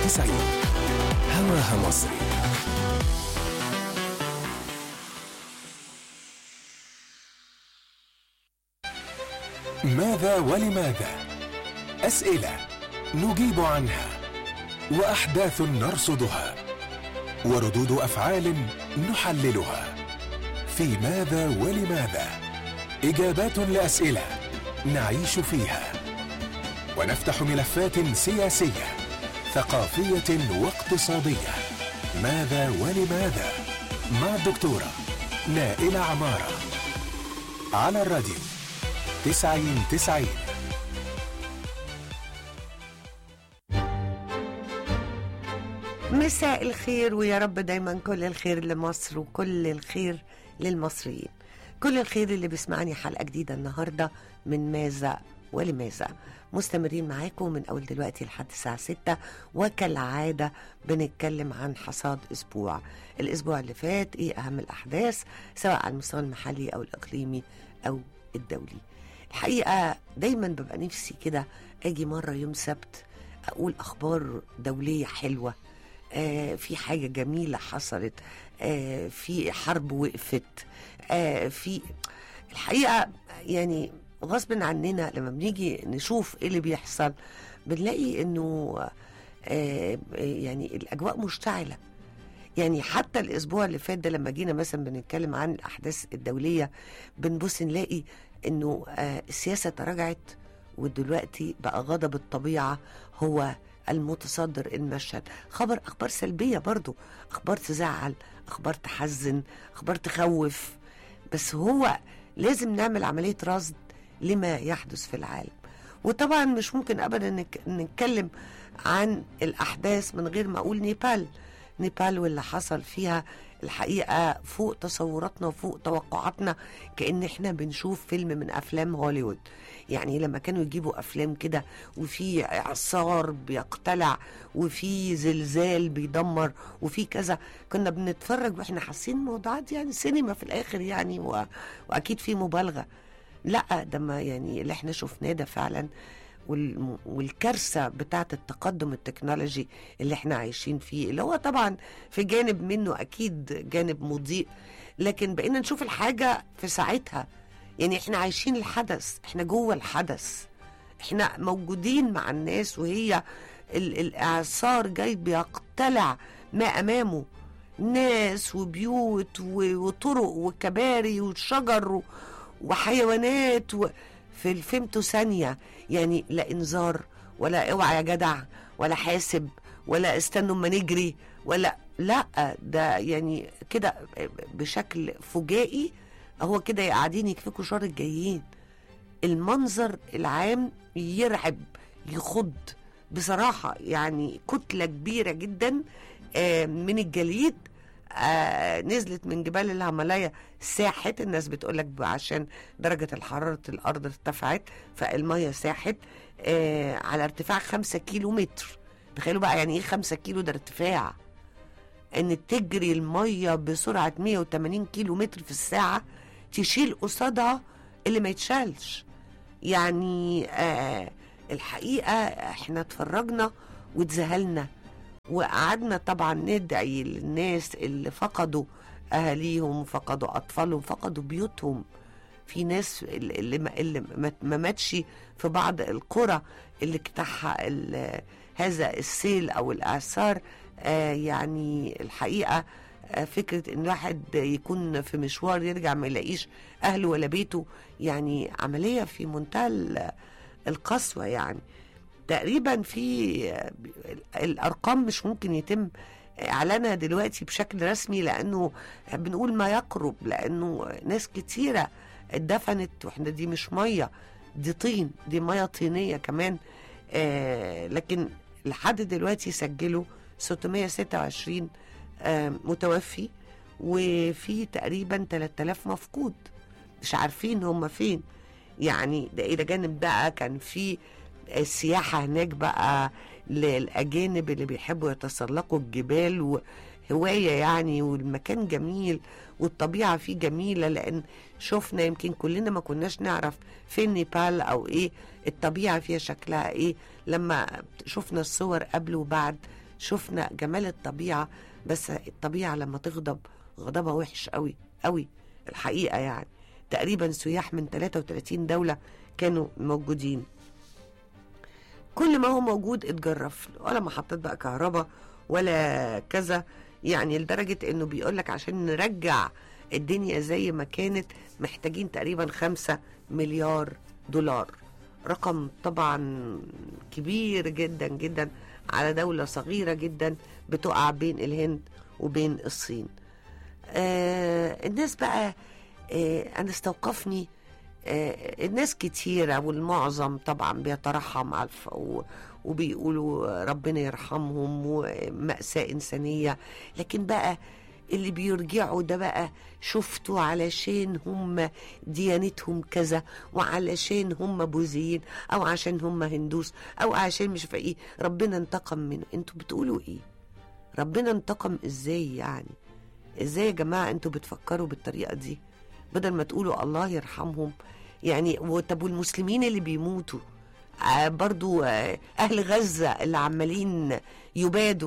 99 هواها مصري ماذا ولماذا أسئلة نجيب عنها وأحداث نرصدها وردود أفعال نحللها في ماذا ولماذا إجابات لأسئلة نعيش فيها ونفتح ملفات سياسية ثقافية واقتصادية ماذا ولماذا مع الدكتورة نائلة عمارة على الراديو تسعين تسعين مساء الخير ويا رب دايما كل الخير لمصر وكل الخير للمصريين كل الخير اللي بيسمعني حلقة جديدة النهاردة من ماذا ولماذا مستمرين معاكم من أول دلوقتي لحد الساعة 6 وكالعادة بنتكلم عن حصاد أسبوع الأسبوع اللي فات إيه أهم الأحداث سواء على المستوى المحلي أو الإقليمي أو الدولي الحقيقة دايما ببقى نفسي كده أجي مرة يوم سبت أقول أخبار دولية حلوة آه في حاجة جميلة حصلت آه في حرب وقفت آه في الحقيقة يعني غصب عننا لما بنيجي نشوف ايه اللي بيحصل بنلاقي انه آه يعني الاجواء مشتعله يعني حتى الاسبوع اللي فات ده لما جينا مثلا بنتكلم عن الاحداث الدوليه بنبص نلاقي انه آه السياسه تراجعت ودلوقتي بقى غضب الطبيعه هو المتصدر المشهد خبر اخبار سلبيه برضو اخبار تزعل اخبار تحزن اخبار تخوف بس هو لازم نعمل عمليه رصد لما يحدث في العالم وطبعا مش ممكن ابدا نك- نتكلم عن الاحداث من غير ما اقول نيبال نيبال واللي حصل فيها الحقيقه فوق تصوراتنا وفوق توقعاتنا كان احنا بنشوف فيلم من افلام هوليوود يعني لما كانوا يجيبوا افلام كده وفي اعصار بيقتلع وفي زلزال بيدمر وفي كذا كنا بنتفرج واحنا حاسين الموضوعات يعني سينما في الاخر يعني و... واكيد في مبالغه لا ده ما يعني اللي احنا شفناه ده فعلا وال- والكارثه بتاعه التقدم التكنولوجي اللي احنا عايشين فيه اللي هو طبعا في جانب منه اكيد جانب مضيء لكن بقينا نشوف الحاجه في ساعتها يعني احنا عايشين الحدث احنا جوه الحدث احنا موجودين مع الناس وهي ال- الاعصار جاي بيقتلع ما امامه ناس وبيوت و- وطرق وكباري وشجر و- وحيوانات و... في الفيمتو ثانية يعني لا انذار ولا اوعى يا جدع ولا حاسب ولا استنوا اما نجري ولا لا ده يعني كده بشكل فجائي هو كده قاعدين يكفيكوا شر الجايين المنظر العام يرعب يخض بصراحة يعني كتلة كبيرة جدا آه، من الجليد آه، نزلت من جبال الهيمالايا ساحت الناس بتقول لك عشان درجة الحرارة الأرض ارتفعت فالمية ساحت آه، على ارتفاع خمسة كيلو متر تخيلوا بقى يعني ايه خمسة كيلو ده ارتفاع ان تجري المية بسرعة 180 كيلو متر في الساعة تشيل قصادها اللي ما يتشالش يعني آه الحقيقة احنا اتفرجنا واتذهلنا وقعدنا طبعا ندعي للناس اللي فقدوا اهاليهم وفقدوا اطفالهم فقدوا بيوتهم في ناس اللي ما, اللي ما- ما ماتش في بعض القرى اللي اجتاحها ال- هذا السيل او الاعصار آه يعني الحقيقه آه فكره ان الواحد يكون في مشوار يرجع ما يلاقيش اهله ولا بيته يعني عمليه في منتهى ال- القسوه يعني تقريبا في آه، الارقام مش ممكن يتم اعلانها دلوقتي بشكل رسمي لانه بنقول ما يقرب لانه ناس كتيره اتدفنت واحنا دي مش ميه دي طين دي ميه طينيه كمان آه لكن لحد دلوقتي سجلوا 626 آه متوفي وفي تقريبا 3000 مفقود مش عارفين هم فين يعني ده الى جانب بقى كان في السياحة هناك بقى للأجانب اللي بيحبوا يتسلقوا الجبال وهواية يعني والمكان جميل والطبيعة فيه جميلة لأن شفنا يمكن كلنا ما كناش نعرف فين نيبال أو إيه الطبيعة فيها شكلها إيه لما شفنا الصور قبل وبعد شفنا جمال الطبيعة بس الطبيعة لما تغضب غضبها وحش قوي قوي الحقيقة يعني تقريبا سياح من 33 دولة كانوا موجودين كل ما هو موجود اتجرف ولا محطات بقى كهرباء ولا كذا يعني لدرجة انه بيقولك عشان نرجع الدنيا زي ما كانت محتاجين تقريبا خمسة مليار دولار رقم طبعا كبير جدا جدا على دولة صغيرة جدا بتقع بين الهند وبين الصين آه الناس بقى آه أنا استوقفني آه الناس كتيرة والمعظم طبعا بيترحم على الف... و- وبيقولوا ربنا يرحمهم ومأساة إنسانية لكن بقى اللي بيرجعوا ده بقى شفتوا علشان هم ديانتهم كذا وعلشان هم بوذيين او عشان هم هندوس او عشان مش عارفه ايه ربنا انتقم منه انتوا بتقولوا ايه ربنا انتقم ازاي يعني ازاي يا جماعه انتوا بتفكروا بالطريقه دي بدل ما تقولوا الله يرحمهم يعني وطب والمسلمين اللي بيموتوا آه برضو آه اهل غزه اللي عمالين يبادوا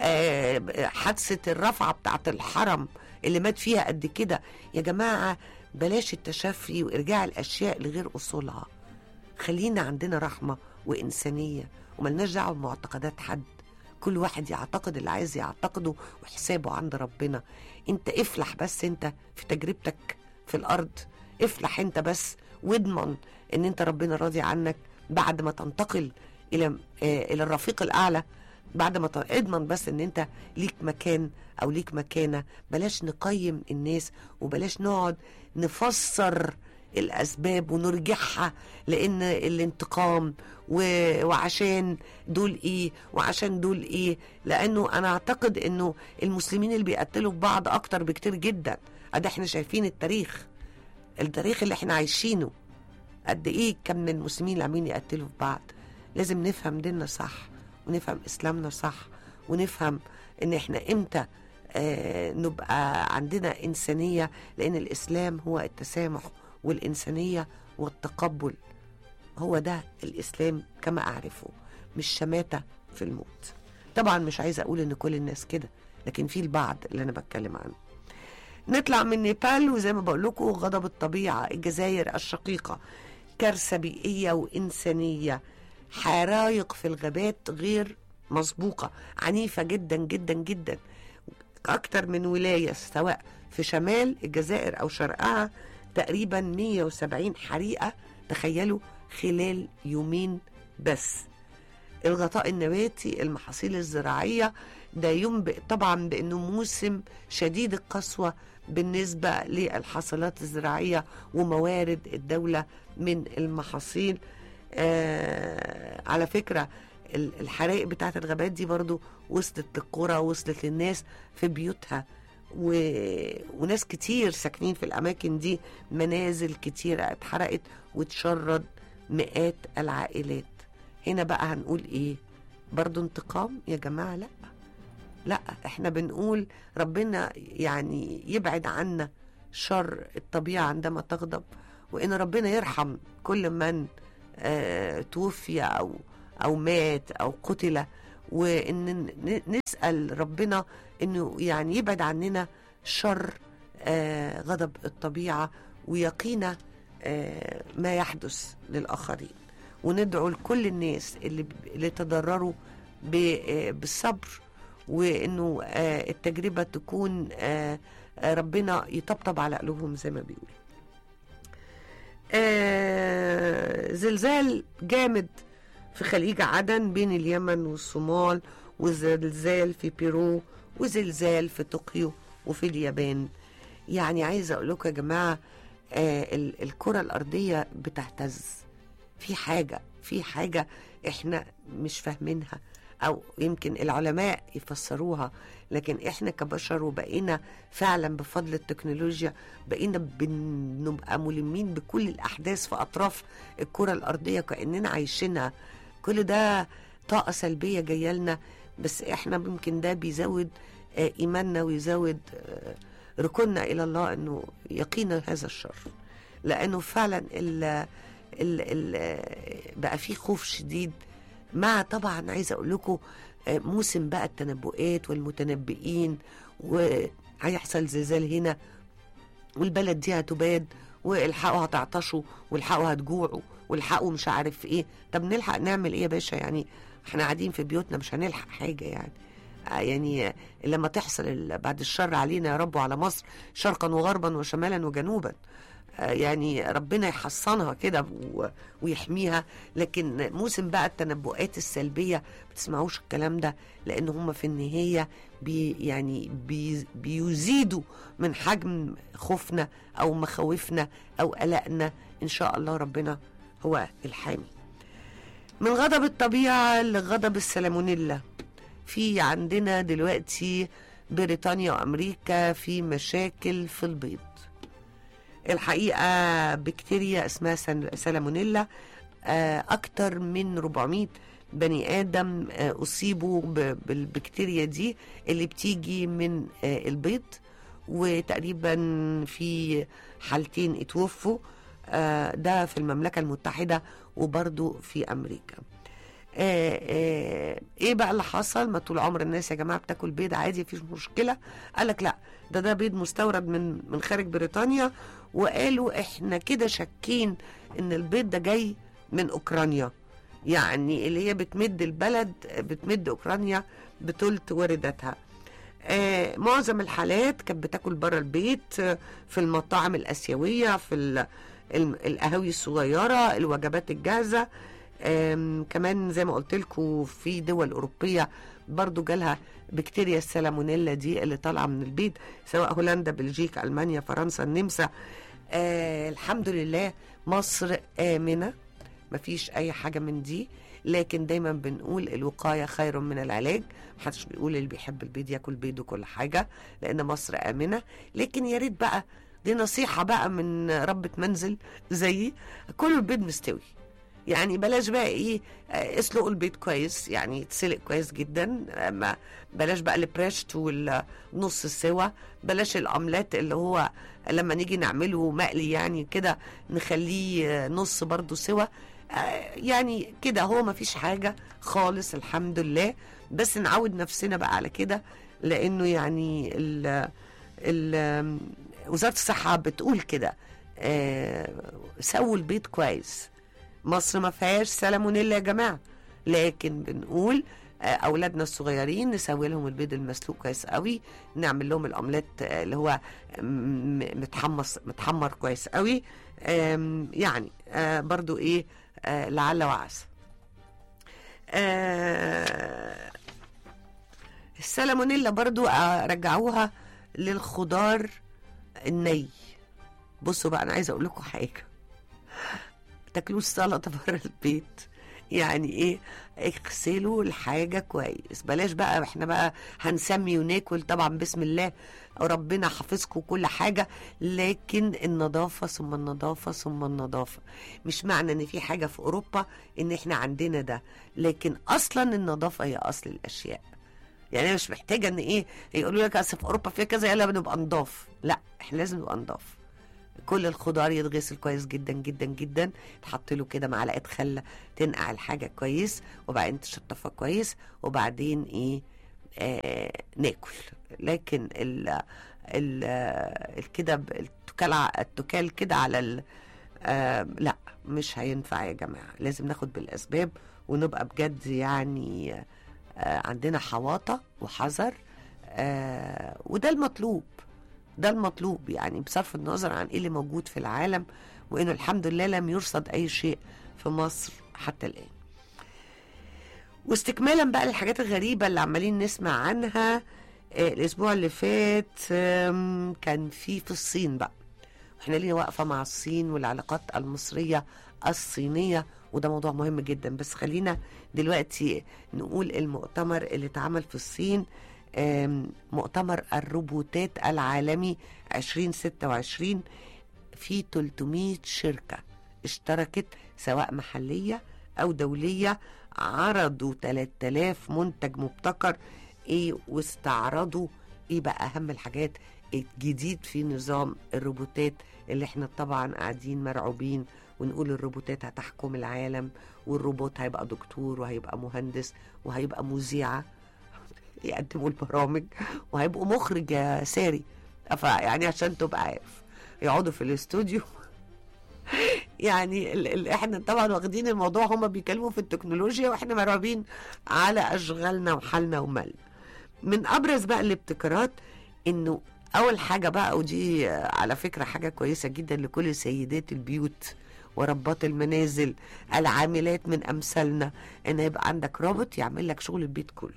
آه حادثه الرفعه بتاعت الحرم اللي مات فيها قد كده يا جماعه بلاش التشفي وارجاع الاشياء لغير اصولها خلينا عندنا رحمه وانسانيه وملناش دعوه بمعتقدات حد كل واحد يعتقد اللي عايز يعتقده وحسابه عند ربنا انت افلح بس انت في تجربتك في الارض افلح انت بس واضمن ان انت ربنا راضي عنك بعد ما تنتقل الى آه الى الرفيق الاعلى بعد ما ت- اضمن بس ان انت ليك مكان او ليك مكانه بلاش نقيم الناس وبلاش نقعد نفسر الاسباب ونرجعها لان الانتقام و... وعشان دول ايه وعشان دول ايه لانه انا اعتقد انه المسلمين اللي بيقتلوا في بعض اكتر بكتير جدا ادي احنا شايفين التاريخ التاريخ اللي احنا عايشينه قد ايه كم من المسلمين اللي عاملين يقتلوا في بعض لازم نفهم ديننا صح ونفهم اسلامنا صح ونفهم ان احنا امتى آه نبقى عندنا انسانيه لان الاسلام هو التسامح والانسانيه والتقبل هو ده الاسلام كما اعرفه مش شماته في الموت طبعا مش عايزه اقول ان كل الناس كده لكن في البعض اللي انا بتكلم عنه نطلع من نيبال وزي ما بقول لكم غضب الطبيعه الجزائر الشقيقه كارثه بيئيه وانسانيه حرايق في الغابات غير مسبوقه عنيفه جدا جدا جدا اكتر من ولايه سواء في شمال الجزائر او شرقها تقريبا 170 حريقه تخيلوا خلال يومين بس الغطاء النباتي المحاصيل الزراعية ده ينبئ طبعا بأنه موسم شديد القسوة بالنسبة للحاصلات الزراعية وموارد الدولة من المحاصيل آه على فكرة ال- الحرائق بتاعت الغابات دي برضو وصلت للقرى وصلت للناس في بيوتها و... وناس كتير ساكنين في الأماكن دي منازل كتيرة اتحرقت وتشرد مئات العائلات هنا بقى هنقول ايه برضو انتقام يا جماعة لا لا احنا بنقول ربنا يعني يبعد عنا شر الطبيعة عندما تغضب وان ربنا يرحم كل من آه توفي او او مات او قتل وان ن- نسأل ربنا انه يعني يبعد عننا شر آه غضب الطبيعة ويقينا آه ما يحدث للآخرين وندعو لكل الناس اللي اللي تضرروا ب- آه، بالصبر وانه آه، التجربه تكون آه، آه، ربنا يطبطب على قلوبهم زي ما بيقول آه، زلزال جامد في خليج عدن بين اليمن والصومال وزلزال في بيرو وزلزال في طوكيو وفي اليابان يعني عايزه اقول لكم يا جماعه آه ال- الكره الارضيه بتهتز في حاجه في حاجه احنا مش فاهمينها او يمكن العلماء يفسروها لكن احنا كبشر وبقينا فعلا بفضل التكنولوجيا بقينا بنبقى ملمين بكل الاحداث في اطراف الكره الارضيه كاننا عايشينها كل ده طاقه سلبيه جايه لنا بس احنا ممكن ده بيزود آه، ايماننا ويزود آه، ركوننا الى الله انه يقينا هذا الشر لانه فعلا ال ال ال بقى في خوف شديد مع طبعا عايزه اقول لكم آه، موسم بقى التنبؤات والمتنبئين وهيحصل زلزال هنا والبلد دي هتباد والحقوا هتعطشوا والحقوا هتجوعوا والحقوا مش عارف ايه طب نلحق نعمل ايه يا باشا يعني احنا قاعدين في بيوتنا مش هنلحق حاجه يعني آه يعني آه، لما تحصل ال- بعد الشر علينا يا رب وعلى مصر شرقا وغربا وشمالا وجنوبا آه، يعني ربنا يحصنها كده و- ويحميها لكن موسم بقى التنبؤات السلبية ما تسمعوش الكلام ده لأن هم في النهاية بي يعني بي بيزيدوا من حجم خوفنا أو مخاوفنا أو قلقنا إن شاء الله ربنا هو الحامي من غضب الطبيعة لغضب السلمونيلا في عندنا دلوقتي بريطانيا وأمريكا في مشاكل في البيض الحقيقة بكتيريا اسمها سن- سالمونيلا آه، أكتر من 400 بني آدم آه، أصيبوا ب- بالبكتيريا دي اللي بتيجي من آه، البيض وتقريبا في حالتين اتوفوا آه، ده في المملكة المتحدة وبرضو في أمريكا آه آه ايه بقى اللي حصل ما طول عمر الناس يا جماعه بتاكل بيض عادي مفيش مشكله قال لك لا ده ده بيض مستورد من من خارج بريطانيا وقالوا احنا كده شاكين ان البيض ده جاي من اوكرانيا يعني اللي هي بتمد البلد بتمد اوكرانيا بثلث وارداتها آه معظم الحالات كانت بتاكل بره البيت آه، في المطاعم الاسيويه في ال- ال- القهاوي الصغيره الوجبات الجاهزه آم، كمان زي ما قلت لكم في دول اوروبيه برضو جالها بكتيريا السالمونيلا دي اللي طالعه من البيض سواء هولندا بلجيكا المانيا فرنسا النمسا آه الحمد لله مصر امنه مفيش اي حاجه من دي لكن دايما بنقول الوقايه خير من العلاج محدش بيقول اللي بيحب البيض ياكل بيض وكل حاجه لان مصر امنه لكن يا ريت بقى دي نصيحه بقى من ربة منزل زيي كل البيض مستوي يعني بلاش بقى ايه آه، اسلقوا البيض كويس يعني يتسلق كويس جدا آه، ما بلاش بقى البريشت والنص السوا بلاش الاملات اللي هو لما نيجي نعمله مقلي يعني كده نخليه آه، نص برضو سوا آه، يعني كده هو ما فيش حاجة خالص الحمد لله بس نعود نفسنا بقى على كده لانه يعني ال ال وزارة الصحة بتقول كده آه، سووا البيض كويس مصر ما فيهاش سالمونيلا يا جماعه لكن بنقول آه، اولادنا الصغيرين نسوي لهم البيض المسلوق كويس قوي نعمل لهم الاومليت آه، اللي هو م- متحمص متحمر كويس قوي آم، يعني آه، برضو ايه آه، لعل وعسى آه، السالمونيلا برضو آه، رجعوها للخضار الني بصوا بقى انا عايزه اقول لكم حاجه تاكلوش سلطه بره البيت يعني ايه اغسلوا الحاجة كويس بلاش بقى احنا بقى هنسمي وناكل طبعا بسم الله ربنا حافظكم كل حاجة لكن النظافة ثم النظافة ثم النظافة مش معنى ان في حاجة في اوروبا ان احنا عندنا ده لكن اصلا النظافة هي اصل الاشياء يعني أنا مش محتاجة ان ايه يقولوا لك اصل في اوروبا فيها كذا يلا بنبقى نضاف لا احنا لازم نبقى نضاف كل الخضار يتغسل كويس جدا جدا جدا تحط له كده معلقه خله تنقع الحاجه كويس وبعدين تشطفها كويس وبعدين ايه آه ناكل لكن ال ال ال- كده ب- التكال ع- التكال كده على ال آه لا مش هينفع يا جماعه لازم ناخد بالاسباب ونبقى بجد يعني آه عندنا حواطه وحذر آه وده المطلوب ده المطلوب يعني بصرف النظر عن ايه اللي موجود في العالم وانه الحمد لله لم يرصد اي شيء في مصر حتى الان واستكمالا بقى للحاجات الغريبة اللي عمالين نسمع عنها آه، الأسبوع اللي فات آم، كان في في الصين بقى احنا لينا واقفة مع الصين والعلاقات المصرية الصينية وده موضوع مهم جدا بس خلينا دلوقتي نقول المؤتمر اللي اتعمل في الصين آم، مؤتمر الروبوتات العالمي 2026 في 300 شركة اشتركت سواء محلية أو دولية عرضوا 3000 منتج مبتكر ايه واستعرضوا ايه بقى اهم الحاجات الجديد في نظام الروبوتات اللي احنا طبعا قاعدين مرعوبين ونقول الروبوتات هتحكم العالم والروبوت هيبقى دكتور وهيبقى مهندس وهيبقى مذيعة يقدموا البرامج وهيبقوا مخرج يا ساري يعني عشان تبقى عارف يقعدوا في الاستوديو يعني ال ال احنا طبعا واخدين الموضوع هم بيتكلموا في التكنولوجيا واحنا مرعوبين على اشغالنا وحالنا ومالنا من ابرز بقى الابتكارات انه اول حاجه بقى ودي على فكره حاجه كويسه جدا لكل سيدات البيوت وربات المنازل العاملات من امثالنا ان يبقى عندك روبوت يعمل لك شغل البيت كله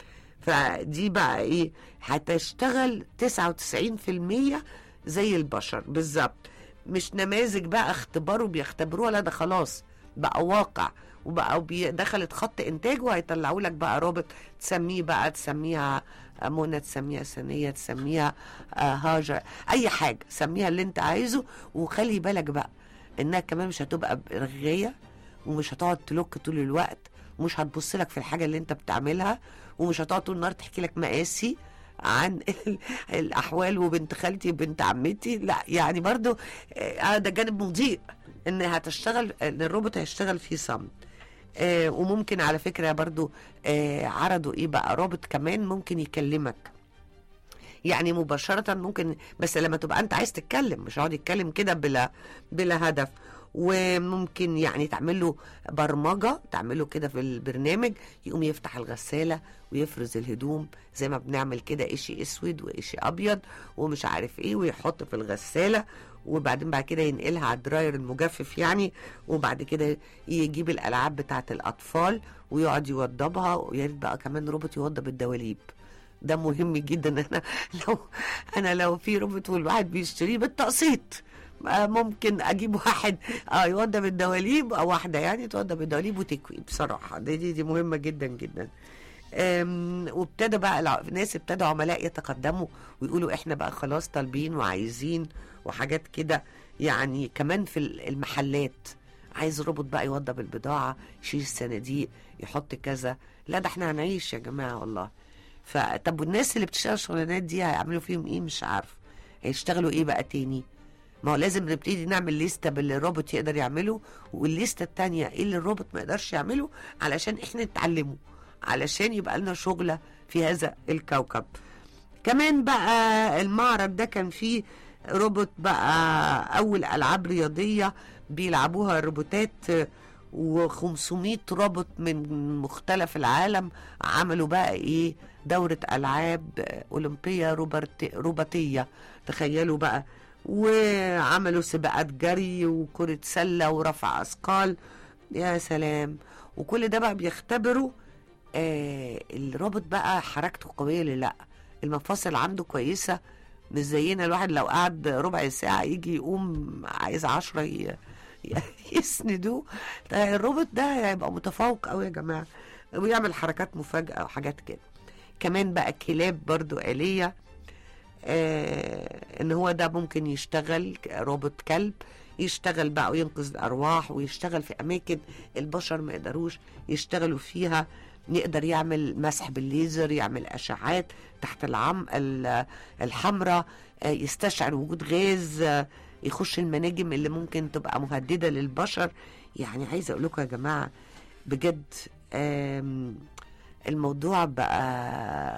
فدي بقى ايه هتشتغل 99% زي البشر بالظبط مش نماذج بقى اختبار وبيختبروها لا ده خلاص بقى واقع وبقى دخلت خط انتاج وهيطلعوا لك بقى روبوت تسميه بقى تسميها منى تسميها سنية تسميها هاجر اي حاجة سميها اللي انت عايزه وخلي بالك بقى انها كمان مش هتبقى رغاية ومش هتقعد تلوك طول الوقت ومش هتبص لك في الحاجة اللي انت بتعملها ومش هتقعد طول النهار تحكي لك مقاسي عن الاحوال وبنت خالتي وبنت عمتي لا يعني برضو ده جانب مضيء ان هتشتغل ان الروبوت هيشتغل في صمت آه وممكن على فكره برضو آه عرضوا ايه بقى روبوت كمان ممكن يكلمك يعني مباشره ممكن بس لما تبقى انت عايز تتكلم مش هيقعد يتكلم كده بلا بلا هدف وممكن يعني تعمل له برمجه تعمله كده في البرنامج يقوم يفتح الغساله ويفرز الهدوم زي ما بنعمل كده اشي اسود واشي ابيض ومش عارف ايه ويحط في الغساله وبعدين بعد كده ينقلها على الدراير المجفف يعني وبعد كده يجيب الالعاب بتاعه الاطفال ويقعد يوضبها ويا ريت بقى كمان روبوت يوضب الدواليب ده مهم جدا انا لو انا لو في روبوت والواحد بيشتريه بالتقسيط ممكن اجيب واحد اه يوضب الدواليب او واحده يعني توضب الدواليب وتكوي بصراحه دي دي, دي مهمه جدا جدا وابتدى بقى الناس ابتدى عملاء يتقدموا ويقولوا احنا بقى خلاص طالبين وعايزين وحاجات كده يعني كمان في المحلات عايز روبوت بقى يوضب البضاعة يشيل الصناديق يحط كذا لا ده احنا هنعيش يا جماعة والله فطب والناس اللي بتشتغل الشغلانات دي هيعملوا فيهم ايه مش عارف هيشتغلوا ايه بقى تاني ما هو لازم نبتدي نعمل لستة باللي الروبوت يقدر يعمله والليستة التانية ايه اللي الروبوت ما يقدرش يعمله علشان احنا نتعلمه علشان يبقى لنا شغلة في هذا الكوكب كمان بقى المعرض ده كان فيه روبوت بقى أول ألعاب رياضية بيلعبوها الروبوتات و500 روبوت من مختلف العالم عملوا بقى ايه دورة ألعاب أولمبية روبوتية تخيلوا بقى وعملوا سباقات جري وكرة سلة ورفع أثقال يا سلام وكل ده بقى بيختبروا آه الروبوت بقى حركته قوية ولا لا المفاصل عنده كويسة مش زينا الواحد لو قعد ربع ساعة يجي يقوم عايز عشرة ي... يسندوه الروبوت ده هيبقى متفوق قوي يا جماعة ويعمل حركات مفاجئة وحاجات كده كمان بقى كلاب برضو آلية آه ان هو ده ممكن يشتغل روبوت كلب يشتغل بقى وينقذ الارواح ويشتغل في اماكن البشر ما يقدروش يشتغلوا فيها يقدر يعمل مسح بالليزر يعمل اشعات تحت العم الحمراء يستشعر وجود غاز يخش المناجم اللي ممكن تبقى مهدده للبشر يعني عايزه اقول لكم يا جماعه بجد الموضوع بقى